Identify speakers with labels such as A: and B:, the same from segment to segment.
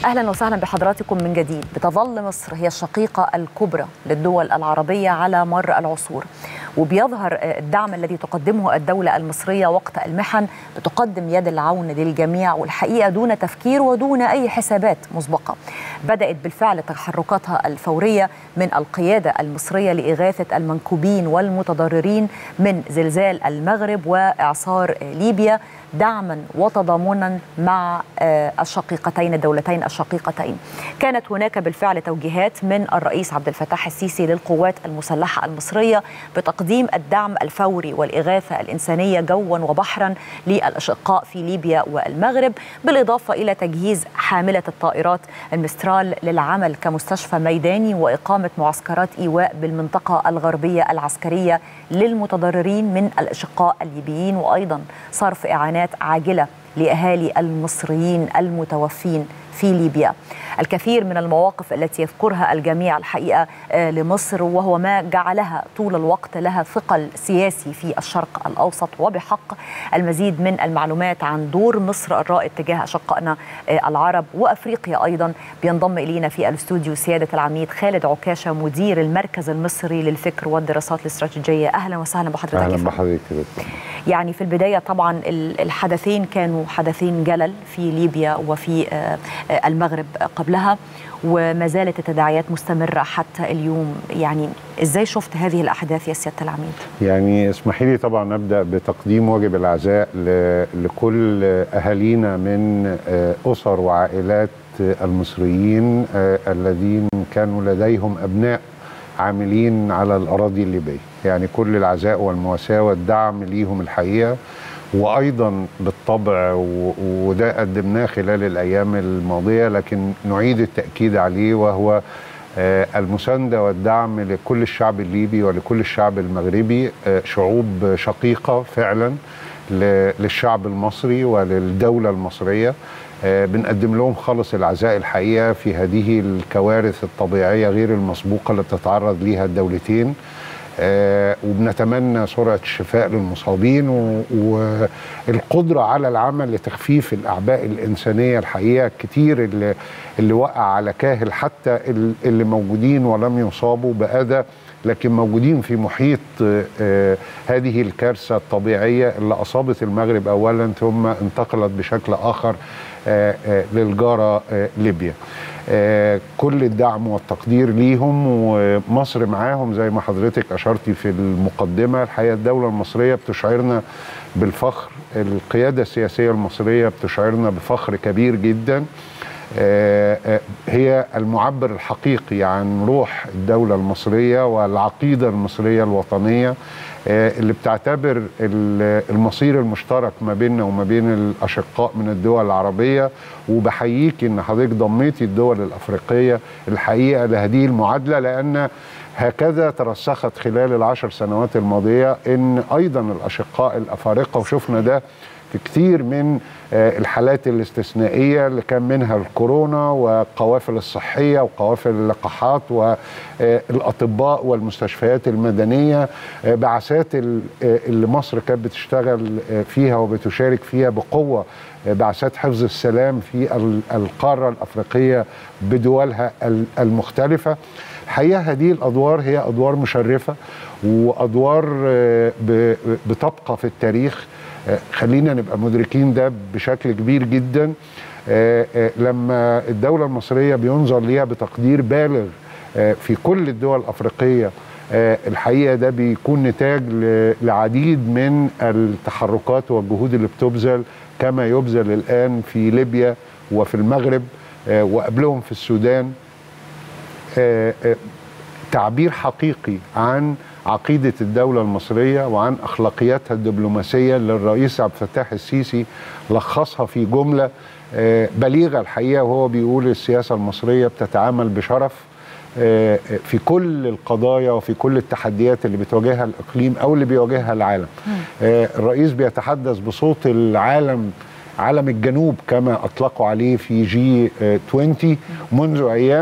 A: اهلا وسهلا بحضراتكم من جديد بتظل مصر هي الشقيقه الكبرى للدول العربيه على مر العصور وبيظهر الدعم الذي تقدمه الدوله المصريه وقت المحن بتقدم يد العون للجميع والحقيقه دون تفكير ودون اي حسابات مسبقه بدات بالفعل تحركاتها الفوريه من القياده المصريه لاغاثه المنكوبين والمتضررين من زلزال المغرب واعصار ليبيا دعما وتضامنا مع الشقيقتين الدولتين الشقيقتين كانت هناك بالفعل توجيهات من الرئيس عبد الفتاح السيسي للقوات المسلحة المصرية بتقديم الدعم الفوري والإغاثة الإنسانية جوا وبحرا للأشقاء في ليبيا والمغرب بالإضافة إلى تجهيز حاملة الطائرات المسترال للعمل كمستشفى ميداني وإقامة معسكرات إيواء بالمنطقة الغربية العسكرية للمتضررين من الأشقاء الليبيين وأيضا صرف إعانات عاجلة لأهالي المصريين المتوفين في ليبيا الكثير من المواقف التي يذكرها الجميع الحقيقة لمصر وهو ما جعلها طول الوقت لها ثقل سياسي في الشرق الأوسط وبحق المزيد من المعلومات عن دور مصر الرائد تجاه أشقائنا العرب وأفريقيا أيضا بينضم إلينا في الاستوديو سيادة العميد خالد عكاشة مدير المركز المصري للفكر والدراسات الاستراتيجية أهلا وسهلا بحضرتك
B: أهلا بحضرتك
A: يعني في البداية طبعا الحدثين كانوا حدثين جلل في ليبيا وفي المغرب قبلها وما زالت التداعيات مستمرة حتى اليوم يعني إزاي شفت هذه الأحداث يا سيادة العميد؟
B: يعني اسمحي لي طبعا نبدأ بتقديم واجب العزاء لكل أهالينا من أسر وعائلات المصريين الذين كانوا لديهم أبناء عاملين على الأراضي الليبية يعني كل العزاء والمواساة والدعم ليهم الحقيقة وايضا بالطبع وده قدمناه خلال الايام الماضيه لكن نعيد التاكيد عليه وهو المسانده والدعم لكل الشعب الليبي ولكل الشعب المغربي شعوب شقيقه فعلا للشعب المصري وللدوله المصريه بنقدم لهم خالص العزاء الحقيقه في هذه الكوارث الطبيعيه غير المسبوقه اللي بتتعرض ليها الدولتين آه وبنتمنى سرعة الشفاء للمصابين والقدرة على العمل لتخفيف الأعباء الإنسانية الحقيقة كتير اللي, اللي وقع على كاهل حتى اللي موجودين ولم يصابوا بأذى لكن موجودين في محيط آه هذه الكارثة الطبيعية اللي أصابت المغرب أولا ثم انتقلت بشكل آخر آه للجارة ليبيا آه كل الدعم والتقدير ليهم ومصر معاهم زي ما حضرتك اشرتي في المقدمه الحقيقه الدوله المصريه بتشعرنا بالفخر القياده السياسيه المصريه بتشعرنا بفخر كبير جدا آه آه هي المعبر الحقيقي عن روح الدوله المصريه والعقيده المصريه الوطنيه اللي بتعتبر المصير المشترك ما بيننا وما بين الاشقاء من الدول العربيه وبحييك ان حضرتك ضميتي الدول الافريقيه الحقيقه لهذه المعادله لان هكذا ترسخت خلال العشر سنوات الماضيه ان ايضا الاشقاء الافارقه وشفنا ده في كثير من الحالات الاستثنائيه اللي كان منها الكورونا وقوافل الصحيه وقوافل اللقاحات والاطباء والمستشفيات المدنيه بعثات اللي مصر كانت بتشتغل فيها وبتشارك فيها بقوه بعثات حفظ السلام في القاره الافريقيه بدولها المختلفه الحقيقه هذه الادوار هي ادوار مشرفه وادوار بتبقى في التاريخ خلينا نبقى مدركين ده بشكل كبير جدا لما الدولة المصرية بينظر ليها بتقدير بالغ في كل الدول الأفريقية الحقيقة ده بيكون نتاج لعديد من التحركات والجهود اللي بتبذل كما يبذل الآن في ليبيا وفي المغرب وقبلهم في السودان تعبير حقيقي عن عقيدة الدولة المصرية وعن أخلاقياتها الدبلوماسية اللي الرئيس عبد الفتاح السيسي لخصها في جملة بليغة الحقيقة وهو بيقول السياسة المصرية بتتعامل بشرف في كل القضايا وفي كل التحديات اللي بتواجهها الإقليم أو اللي بيواجهها العالم الرئيس بيتحدث بصوت العالم عالم الجنوب كما أطلقوا عليه في جي 20 منذ أيام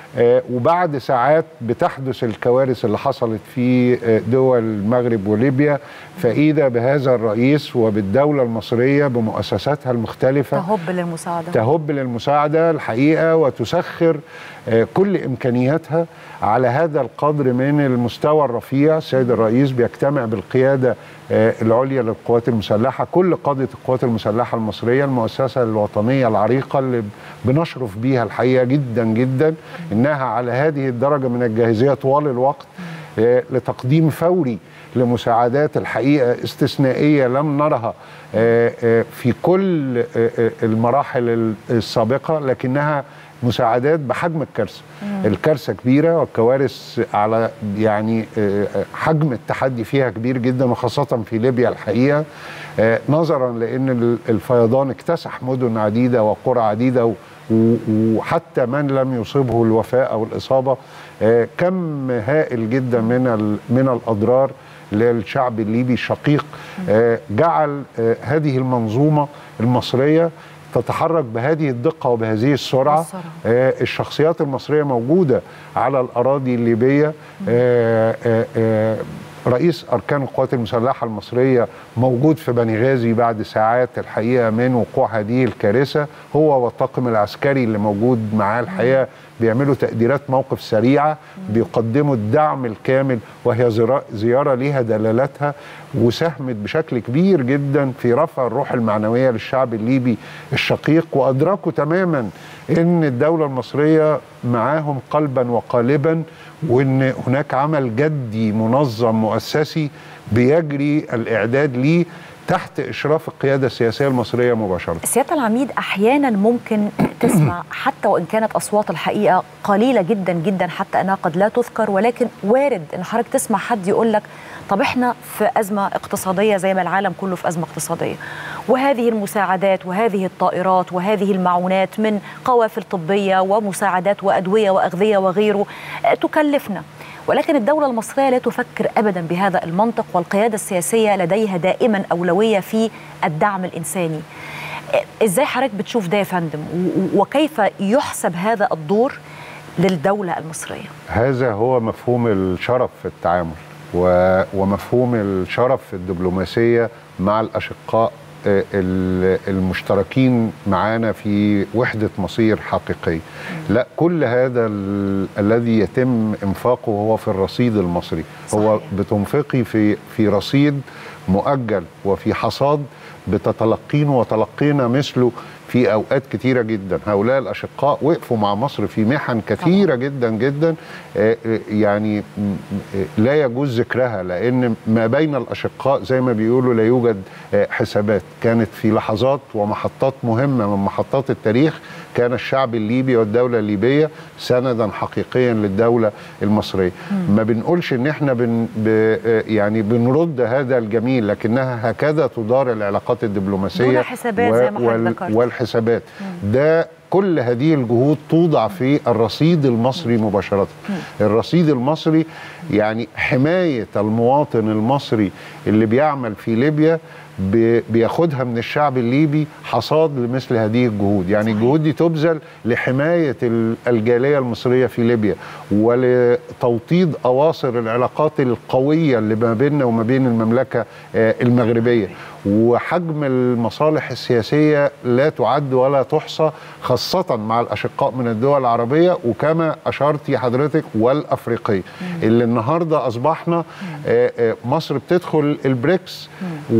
B: آه، وبعد ساعات بتحدث الكوارث اللي حصلت في آه، دول المغرب وليبيا فإذا بهذا الرئيس وبالدولة المصرية بمؤسساتها المختلفة
A: تهب للمساعده
B: تهب للمساعدة الحقيقة وتسخر آه، كل إمكانياتها على هذا القدر من المستوى الرفيع السيد الرئيس بيجتمع بالقيادة آه، العليا للقوات المسلحة كل قادة القوات المسلحة المصرية المؤسسة الوطنية العريقة اللي بنشرف بيها الحقيقة جدا جدا إنها على هذه الدرجة من الجاهزية طوال الوقت آه، لتقديم فوري لمساعدات الحقيقه استثنائيه لم نرها آه، آه، في كل آه، آه، المراحل السابقه لكنها مساعدات بحجم الكارثه الكارثه كبيره والكوارث على يعني آه، آه، حجم التحدي فيها كبير جدا وخاصه في ليبيا الحقيقه آه، نظرا لان ال- الفيضان اكتسح مدن عديده وقرى عديده و- و- وحتى من لم يصبه الوفاة أو الإصابة آه، كم هائل جدا من ال- من الأضرار للشعب الليبي الشقيق آه، جعل آه، هذه المنظومة المصرية تتحرك بهذه الدقة وبهذه السرعة
A: والسرعة.
B: آه، الشخصيات المصرية موجودة على الأراضي الليبية آه، آه، آه، رئيس أركان القوات المسلحة المصرية موجود في بني غازي بعد ساعات الحقيقة من وقوع هذه الكارثة هو والطاقم العسكري اللي موجود معاه الحقيقة بيعملوا تقديرات موقف سريعة بيقدموا الدعم الكامل وهي زرا- زيارة ليها دلالاتها وساهمت بشكل كبير جدا في رفع الروح المعنوية للشعب الليبي الشقيق وأدركوا تماما أن الدولة المصرية معاهم قلبا وقالبا وأن هناك عمل جدي منظم مؤسسي بيجري الإعداد ليه تحت إشراف القيادة السياسية المصرية مباشرة
A: سياده العميد احيانا ممكن تسمع حتى وان كانت اصوات الحقيقه قليله جدا جدا حتى انها قد لا تذكر ولكن وارد ان حضرتك تسمع حد يقول لك طب احنا في ازمه اقتصاديه زي ما العالم كله في ازمه اقتصاديه وهذه المساعدات وهذه الطائرات وهذه المعونات من قوافل طبيه ومساعدات وادويه واغذيه وغيره آه، تكلفنا ولكن الدولة المصرية لا تفكر أبدا بهذا المنطق والقيادة السياسية لديها دائما أولوية في الدعم الإنساني ازاي حضرتك بتشوف ده يا فندم و- وكيف يحسب هذا الدور للدولة المصرية
B: هذا هو مفهوم الشرف في التعامل و- ومفهوم الشرف في الدبلوماسية مع الأشقاء آه، ال- المشتركين معانا في وحدة مصير حقيقية لا كل هذا ال- الذي يتم إنفاقه هو في الرصيد المصري هو
A: صحيح.
B: بتنفقي في في رصيد مؤجل وفي حصاد بتتلقين وتلقينا مثله في اوقات كتيره جدا هؤلاء الاشقاء وقفوا مع مصر في محن كثيره جدا جدا آه، آه، يعني م- آه، لا يجوز ذكرها لان ما بين الاشقاء زي ما بيقولوا لا يوجد آه، حسابات كانت في لحظات ومحطات مهمه من محطات التاريخ كان الشعب الليبي والدوله الليبيه سندا حقيقيا للدوله المصريه ما بنقولش ان احنا بن ب آه، يعني بنرد هذا الجميل لكنها هكذا تدار العلاقات الدبلوماسيه
A: دون حسابات زي ما حضرتك ذكرت.
B: والحسابات ده كل هذه الجهود توضع في الرصيد المصري مباشرة الرصيد المصري يعني حماية المواطن المصري اللي بيعمل في ليبيا بي- بياخدها من الشعب الليبي حصاد لمثل هذه الجهود يعني الجهود دي تبذل لحماية ال- الجالية المصرية في ليبيا ولتوطيد أواصر العلاقات القوية اللي ما بيننا وما بين المملكة آه، المغربية وحجم المصالح السياسية لا تعد ولا تحصى خاصة مع الأشقاء من الدول العربية وكما أشرتي حضرتك والأفريقية اللي النهاردة أصبحنا آه، آه، مصر بتدخل البريكس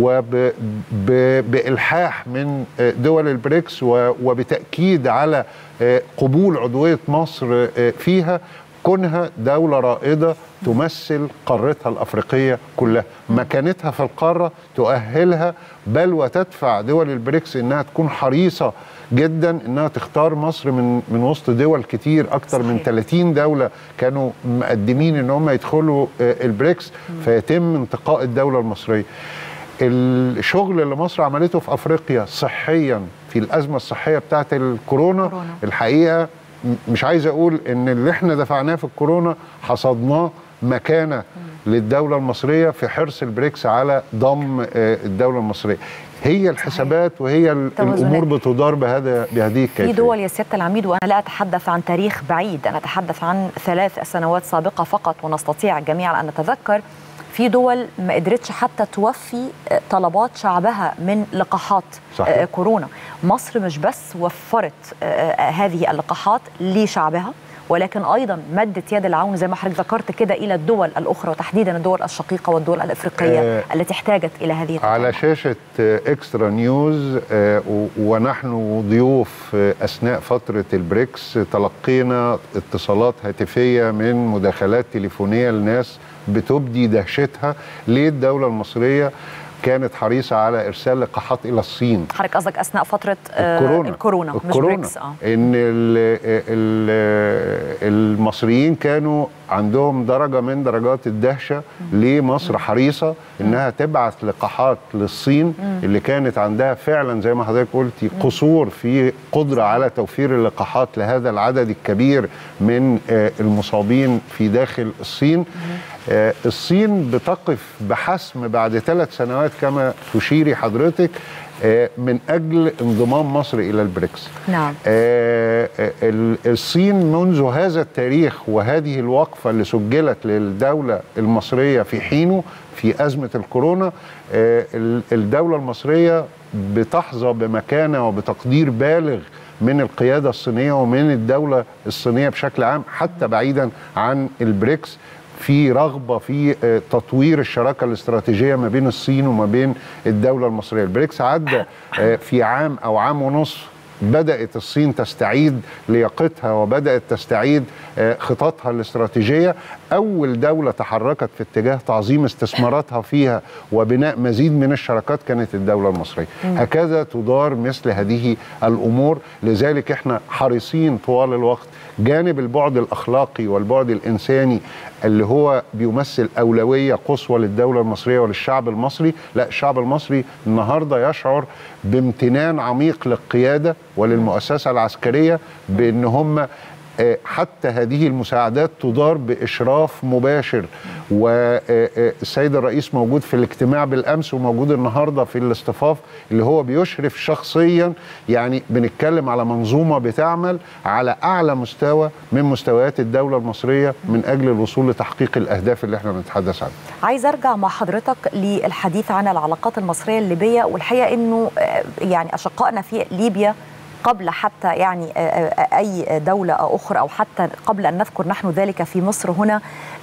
B: وبإلحاح من آه، دول البريكس و- وبتأكيد على آه، قبول عضوية مصر آه، فيها كونها دولة رائدة تمثل قارتها الأفريقية كلها مكانتها في القارة تؤهلها بل وتدفع دول البريكس إنها تكون حريصة جدا إنها تختار مصر من من وسط دول كتير أكتر من
A: صحيح.
B: 30 دولة كانوا مقدمين إن هم يدخلوا آه، البريكس فيتم انتقاء الدولة المصرية الشغل اللي مصر عملته في افريقيا صحيا في الازمه الصحيه بتاعت الكورونا
A: كورونا.
B: الحقيقه م- مش عايز اقول ان اللي احنا دفعناه في الكورونا حصدناه مكانه للدوله المصريه في حرص البريكس على ضم آه، الدوله المصريه هي الحسابات وهي ال-
A: توازنات.
B: الامور بتدار بهذا بهذه
A: في
B: الكيفيه
A: دول يا سياده العميد وانا لا اتحدث عن تاريخ بعيد انا اتحدث عن ثلاث سنوات سابقه فقط ونستطيع جميعا ان نتذكر في دول ما قدرتش حتى توفي آه، طلبات شعبها من لقاحات
B: صحيح.
A: آه، كورونا مصر مش بس وفرت آه، آه، هذه اللقاحات لشعبها ولكن ايضا مدت يد العون زي ما حضرتك ذكرت كده الى الدول الاخرى وتحديدا الدول الشقيقه والدول الافريقيه
B: آه،
A: التي احتاجت الى هذه
B: على
A: التطعيمات.
B: شاشة آه، إكسترا نيوز آه، و- ونحن ضيوف آه، أثناء فترة البريكس تلقينا اتصالات هاتفية من مداخلات تليفونية لناس بتبدي دهشتها ليه الدولة المصرية كانت حريصة على إرسال لقاحات إلى الصين
A: حضرتك قصدك اثناء فتره آه،
B: الكورونا
A: الكورونا مش
B: الكورونا
A: بريكس اه
B: ان ال ال المصريين كانوا عندهم درجه من درجات الدهشه ليه مصر حريصه انها تبعث لقاحات للصين اللي كانت عندها فعلا زي ما حضرتك قلتي قصور في قدره على توفير اللقاحات لهذا العدد الكبير من آه، المصابين في داخل الصين آه، الصين بتقف بحسم بعد ثلاث سنوات كما تشيري حضرتك آه، من اجل انضمام مصر الى البريكس
A: نعم
B: آه، آه، ال- الصين منذ هذا التاريخ وهذه الوقفة اللي سجلت للدولة المصرية في حينه في أزمة الكورونا آه، ال- الدولة المصرية بتحظى بمكانة وبتقدير بالغ من القيادة الصينية ومن الدولة الصينية بشكل عام حتى بعيدا عن البريكس في رغبه في آه، تطوير الشراكه الاستراتيجيه ما بين الصين وما بين الدوله المصريه البريكس عدى آه، في عام او عام ونصف بدات الصين تستعيد لياقتها وبدات تستعيد آه، خططها الاستراتيجيه اول دوله تحركت في اتجاه تعظيم استثماراتها فيها وبناء مزيد من الشراكات كانت الدوله المصريه هكذا تدار مثل هذه الامور لذلك احنا حريصين طوال الوقت جانب البعد الاخلاقي والبعد الانساني اللي هو بيمثل اولويه قصوى للدوله المصريه وللشعب المصري لا الشعب المصري النهارده يشعر بامتنان عميق للقياده وللمؤسسه العسكريه بان هم آه، حتى هذه المساعدات تدار بإشراف مباشر والسيد الرئيس موجود في الاجتماع بالأمس وموجود النهاردة في الاصطفاف اللي هو بيشرف شخصيا يعني بنتكلم على منظومة بتعمل على أعلى مستوى من مستويات الدولة المصرية من أجل الوصول لتحقيق الأهداف اللي احنا بنتحدث عنها
A: عايز ارجع مع حضرتك للحديث عن العلاقات المصريه الليبيه والحقيقه انه آه، يعني اشقائنا في ليبيا قبل حتى يعني آه، آه، اي دوله اخرى او حتى قبل ان نذكر نحن ذلك في مصر هنا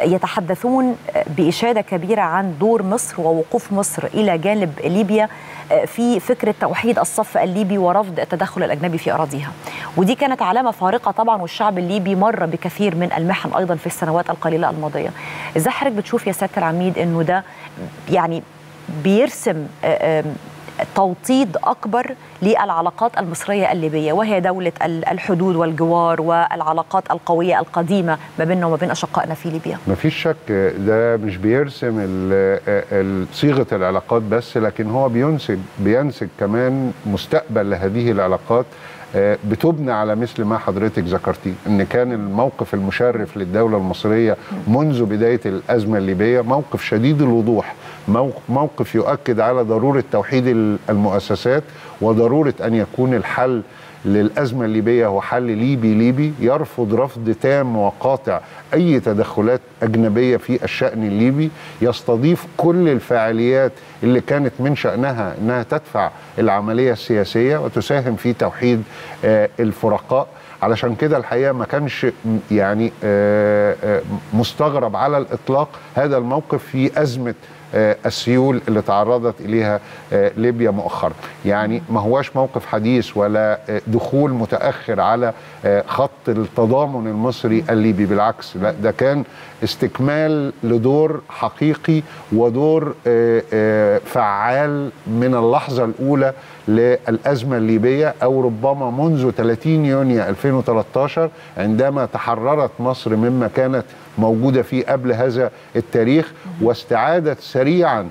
A: يتحدثون آه، باشاده كبيره عن دور مصر ووقوف مصر الى جانب ليبيا آه، في فكره توحيد الصف الليبي ورفض التدخل الاجنبي في اراضيها ودي كانت علامه فارقه طبعا والشعب الليبي مر بكثير من المحن ايضا في السنوات القليله الماضيه ازاي حضرتك بتشوف يا سياده العميد انه ده يعني بيرسم آه، آم، توطيد اكبر للعلاقات المصريه الليبيه وهي دوله ال- الحدود والجوار والعلاقات القويه القديمه ما بيننا وما بين اشقائنا في ليبيا
B: ما فيش شك ده مش بيرسم ال- ال- صيغه العلاقات بس لكن هو بينسج بينسج كمان مستقبل لهذه العلاقات آه، بتبنى على مثل ما حضرتك ذكرتيه ان كان الموقف المشرف للدوله المصريه منذ بدايه الازمه الليبيه موقف شديد الوضوح موق- موقف يؤكد على ضروره توحيد ال- المؤسسات وضروره ان يكون الحل للأزمة الليبية هو حل ليبي ليبي يرفض رفض تام وقاطع أي تدخلات أجنبية في الشأن الليبي يستضيف كل الفعاليات اللي كانت من شأنها أنها تدفع العملية السياسية وتساهم في توحيد آه، الفرقاء علشان كده الحقيقة ما كانش م- يعني آه، آه، مستغرب على الإطلاق هذا الموقف في أزمة آه، السيول اللي تعرضت اليها آه، ليبيا مؤخرا يعني ما هواش موقف حديث ولا آه، دخول متاخر على آه، خط التضامن المصري الليبي بالعكس لا ده كان استكمال لدور حقيقي ودور آه، آه، فعال من اللحظه الاولى للازمه الليبيه او ربما منذ 30 يونيو 2013 عندما تحررت مصر مما كانت موجوده فيه قبل هذا التاريخ واستعادت سريعا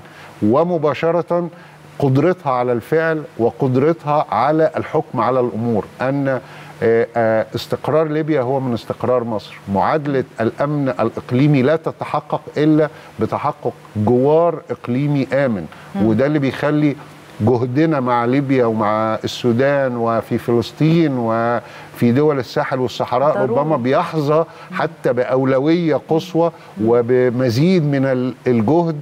B: ومباشره قدرتها على الفعل وقدرتها على الحكم على الامور ان آه، آه، استقرار ليبيا هو من استقرار مصر معادله الامن الاقليمي لا تتحقق الا بتحقق جوار اقليمي امن وده اللي بيخلي جهدنا مع ليبيا ومع السودان وفي فلسطين وفي دول الساحل والصحراء
A: ضروري.
B: ربما بيحظى حتى بأولوية قصوى وبمزيد من ال- الجهد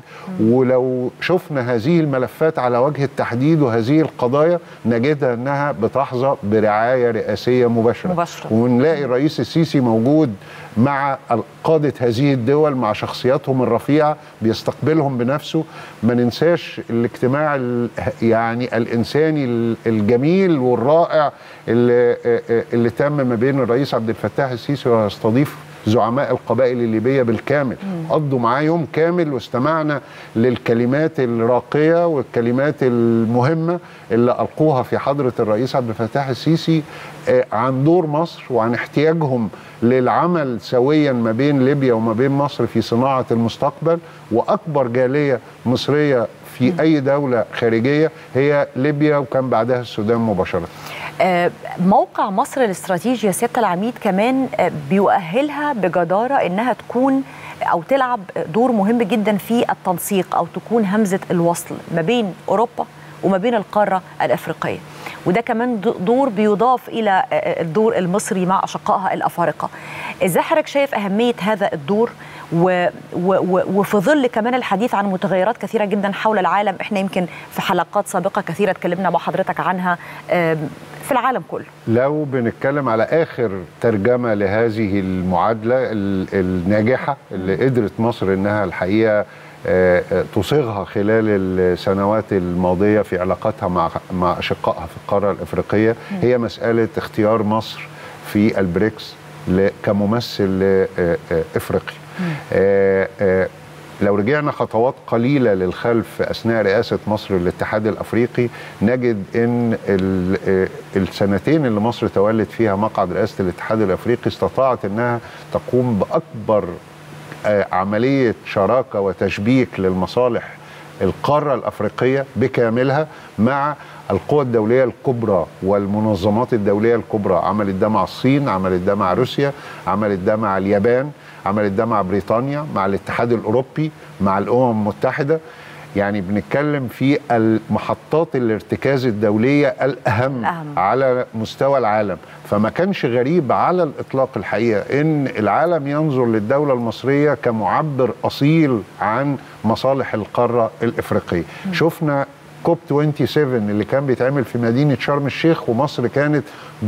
B: ولو شفنا هذه الملفات على وجه التحديد وهذه القضايا نجدها أنها بتحظى برعاية رئاسية مباشرة
A: مباشرة.
B: ونلاقي الرئيس السيسي موجود مع قادة هذه الدول مع شخصياتهم الرفيعة بيستقبلهم بنفسه ما ننساش الاجتماع ال- يعني الإنساني ال- الجميل والرائع اللي, اللي تم ما بين الرئيس عبد الفتاح السيسي ويستضيف زعماء القبائل الليبية بالكامل قضوا معاه يوم كامل واستمعنا للكلمات الراقية والكلمات المهمة اللي ألقوها في حضرة الرئيس عبد الفتاح السيسي آه، عن دور مصر وعن احتياجهم للعمل سويا ما بين ليبيا وما بين مصر في صناعة المستقبل وأكبر جالية مصرية في أي دولة خارجية هي ليبيا وكان بعدها السودان مباشرة
A: آه، موقع مصر الاستراتيجي يا سياده العميد كمان آه، بيؤهلها بجداره انها تكون او تلعب دور مهم جدا في التنسيق او تكون همزه الوصل ما بين اوروبا وما بين القاره الافريقيه وده كمان د- دور بيضاف الى آه، الدور المصري مع اشقائها الافارقه ازاي حضرتك شايف اهميه هذا الدور و و و وفي ظل كمان الحديث عن متغيرات كثيره جدا حول العالم احنا يمكن في حلقات سابقه كثيره اتكلمنا مع حضرتك عنها آم، في العالم كله
B: لو بنتكلم على اخر ترجمه لهذه المعادله ال- الناجحه اللي قدرت مصر انها الحقيقه آه، آه، تصيغها خلال السنوات الماضيه في علاقاتها مع مع اشقائها في القاره الافريقيه هي مساله اختيار مصر في البريكس ل- كممثل افريقي آه، آه، لو رجعنا خطوات قليله للخلف اثناء رئاسه مصر للاتحاد الافريقي نجد ان ال- آه، السنتين اللي مصر تولت فيها مقعد رئاسه الاتحاد الافريقي استطاعت انها تقوم باكبر آه، عمليه شراكه وتشبيك للمصالح القاره الافريقيه بكاملها مع القوى الدوليه الكبرى والمنظمات الدوليه الكبرى عملت ده مع الصين عملت ده مع روسيا عملت ده مع اليابان عملت ده مع بريطانيا مع الاتحاد الاوروبي مع الامم المتحده يعني بنتكلم في المحطات الارتكاز الدوليه الاهم,
A: الأهم.
B: على مستوى العالم فما كانش غريب على الاطلاق الحقيقه ان العالم ينظر للدوله المصريه كمعبر اصيل عن مصالح القاره الافريقيه شفنا كوب 27 اللي كان بيتعمل في مدينه شرم الشيخ ومصر كانت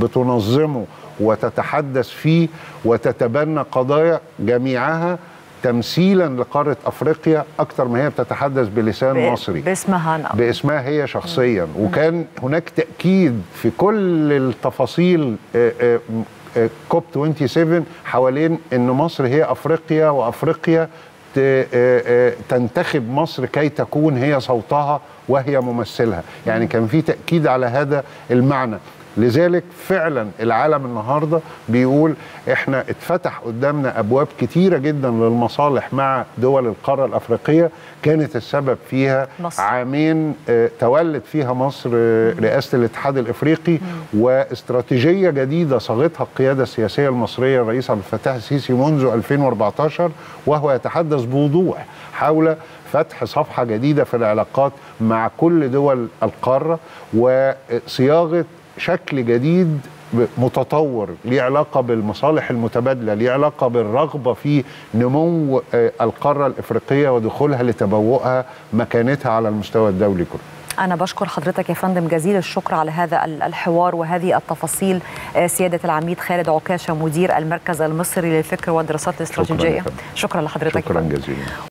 B: بتنظمه وتتحدث فيه وتتبنى قضايا جميعها تمثيلا لقاره افريقيا اكثر ما هي بتتحدث بلسان
A: ب-
B: مصري
A: باسمها أنا.
B: باسمها هي شخصيا وكان هناك تأكيد في كل التفاصيل آه، آه، آه، كوب 27 حوالين ان مصر هي افريقيا وافريقيا ت- آه، آه، تنتخب مصر كي تكون هي صوتها وهي ممثلها يعني كان في تأكيد على هذا المعنى لذلك فعلا العالم النهارده بيقول احنا اتفتح قدامنا ابواب كتيره جدا للمصالح مع دول القاره الافريقيه كانت السبب فيها
A: مصر.
B: عامين آه، تولت فيها مصر آه، رئاسه الاتحاد الافريقي واستراتيجيه جديده صاغتها القياده السياسيه المصريه الرئيس عبد الفتاح السيسي منذ 2014 وهو يتحدث بوضوح حول فتح صفحه جديده في العلاقات مع كل دول القاره وصياغه شكل جديد متطور ليه علاقه بالمصالح المتبادله ليه علاقه بالرغبه في نمو آه، القاره الافريقيه ودخولها لتبوؤها مكانتها على المستوى الدولي كله
A: أنا بشكر حضرتك يا فندم جزيل الشكر على هذا ال- الحوار وهذه التفاصيل آه، سيادة العميد خالد عكاشة مدير المركز المصري للفكر والدراسات الاستراتيجية
B: فندم.
A: شكرا لحضرتك يا
B: شكرا
A: فندم.
B: جزيلا